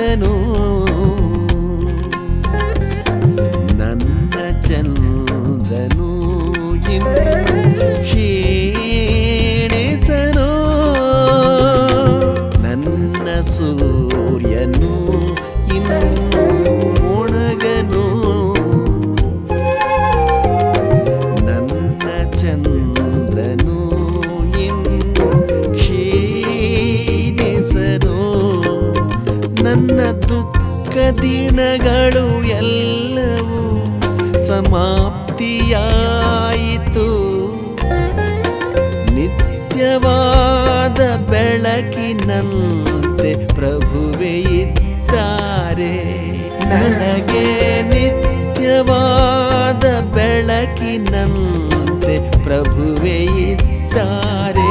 ಮುಣಗನು ನನ್ನ ಚಂದ್ರನು ಇನ್ನು ಕ್ಷೀಣಿಸನು ನನ್ನ ಸೂರ್ಯನು ಇನ್ನು ಮುಣಗನು ನನ್ನ ಚಂದ್ರನು ಇನ್ನು ಕ್ಷೀಣಿಸನು ನನ್ನ ದುಃಖ ದಿನಗಳು ಎಲ್ಲವೂ ಸಮಾಪ್ತಿಯಾಯಿತು ನಿತ್ಯವಾದ ಬೆಳಕಿನಂತೆ ಪ್ರಭುವೇ ಇದ್ದಾರೆ ನನಗೆ ನಿತ್ಯವಾದ ಬೆಳಕಿನಂತೆ ಪ್ರಭುವೇ ಇದ್ದಾರೆ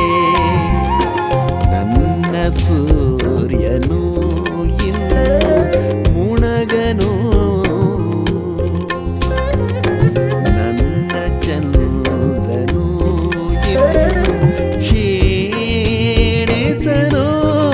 ನನ್ನ ಸೂರ್ಯನು ಇನ್ನು ಮುಣಗನು ನನ್ನ ಚಂದ್ರನು ಇನ್ನು ಕ್ಷೀಣಿಸನು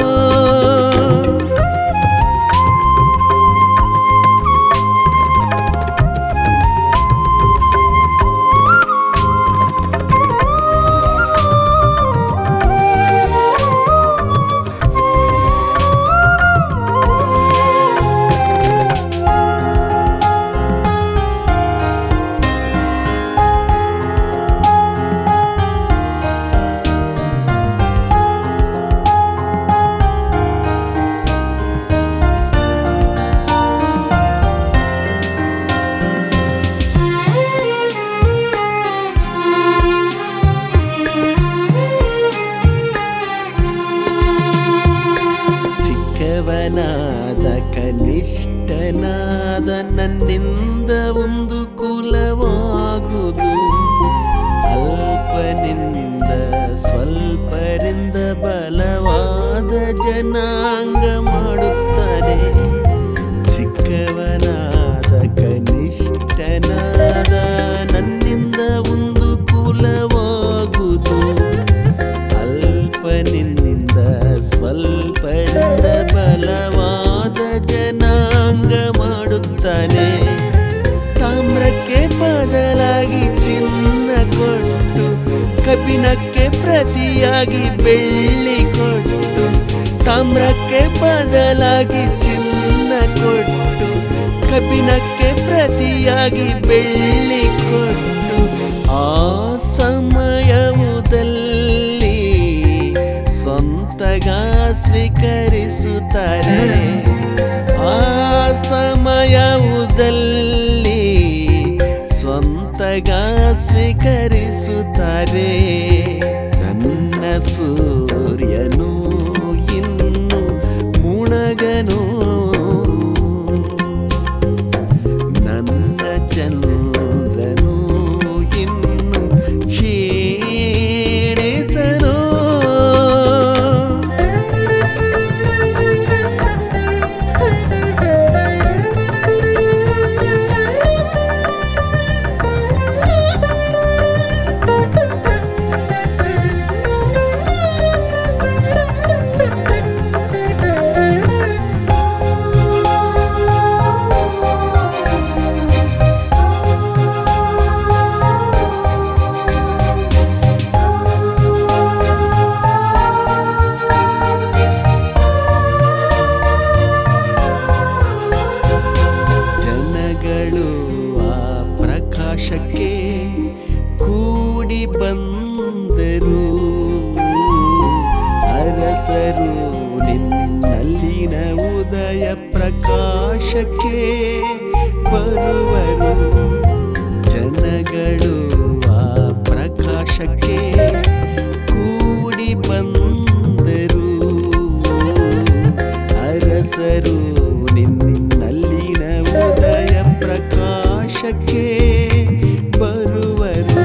ಚಿಕ್ಕವನಾದ ಕನಿಷ್ಠನಾದ ನನ್ನಿಂದ ಒಂದು ಕುಲವಾಗುವುದು ಅಲ್ಪನಿಂದ ಸ್ವಲ್ಪರಿಂದ ಬಲವಾದ ಜನಾಂಗ ಮಾಡುತ್ತಾರೆ ಚಿಕ್ಕವನಾದ ಕನಿಷ್ಠನಾದ ನನ್ನಿಂದ ಒಂದು ಕುಲವಾಗುವುದು ಅಲ್ಪನಿಂದ ಸ್ವಲ್ಪರಿಂದ ಬಲವಾದ ಜನಾಂಗ ಮಾಡುತ್ತಾನೆ ತಾಮ್ರಕ್ಕೆ ಬದಲಾಗಿ ಚಿನ್ನ ಕೊಟ್ಟು ಕಬ್ಬಿಣಕ್ಕೆ ಪ್ರತಿಯಾಗಿ ಬೆಳ್ಳಿ ಕೊಟ್ಟು ತಾಮ್ರಕ್ಕೆ ಬದಲಾಗಿ ಚಿನ್ನ ಕೊಟ್ಟು ಕಬ್ಬಿಣಕ್ಕೆ ಪ್ರತಿಯಾಗಿ ಬೆಳ್ಳಿ ಕೊಟ್ಟು ಆ ಸಮಯವುದಲ್ಲಿ ಸ್ವಂತಗ ಸ್ವೀಕರಿಸುತ್ತಾರೆ ಆ ಸಮಯವುದಲ್ಲಿ ಸ್ವಂತಗ ಸ್ವೀಕರಿಸುತ್ತಾರೆ ನನ್ನ ಸೂರ್ಯನು ಇನ್ನು ಮುಣಗನು ನನ್ನ ಚಂದ್ರನು ಇನ್ನು ಕ್ಷೀಣಿಸನು ಜನಗಳು ಆ ಪ್ರಕಾಶಕ್ಕೆ ಕೂಡಿ ಬಂದರು ಅರಸರು ನಿನ್ನಲ್ಲಿನ ಉದಯ ಪ್ರಕಾಶಕ್ಕೆ ಬರುವರು ಜನಗಳು ಆ ಪ್ರಕಾಶಕ್ಕೆ ಕೂಡಿ ಬಂದರು ಅರಸರು ನಿನ್ನಲ್ಲಿನ ಉದಯ ಪ್ರಕಾಶಕ್ಕೆ ಬರುವರು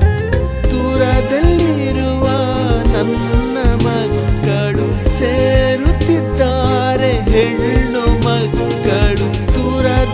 ದೂರದಲ್ಲಿರುವ ನನ್ನ ಮಕ್ಕಳು ಸೇರುತ್ತಿದ್ದಾರೆ ಹೆಣ್ಣು ಮಕ್ಕಳು ದೂರ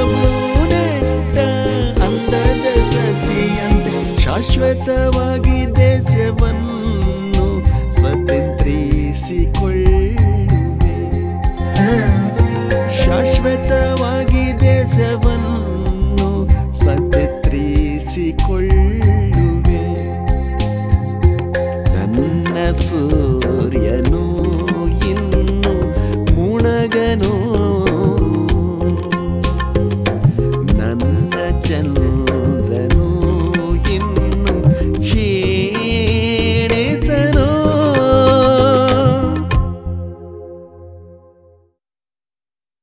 ನಾವು ನೆಟ್ಟ ಅಂದದ ಸಸಿಯಂತೆ ಶಾಶ್ವತವಾಗಿ ದೇಶವನ್ನು ಸ್ವತಂತ್ರಿಸಿಕೊಳ್ಳುವೆ ಶಾಶ್ವತವಾಗಿ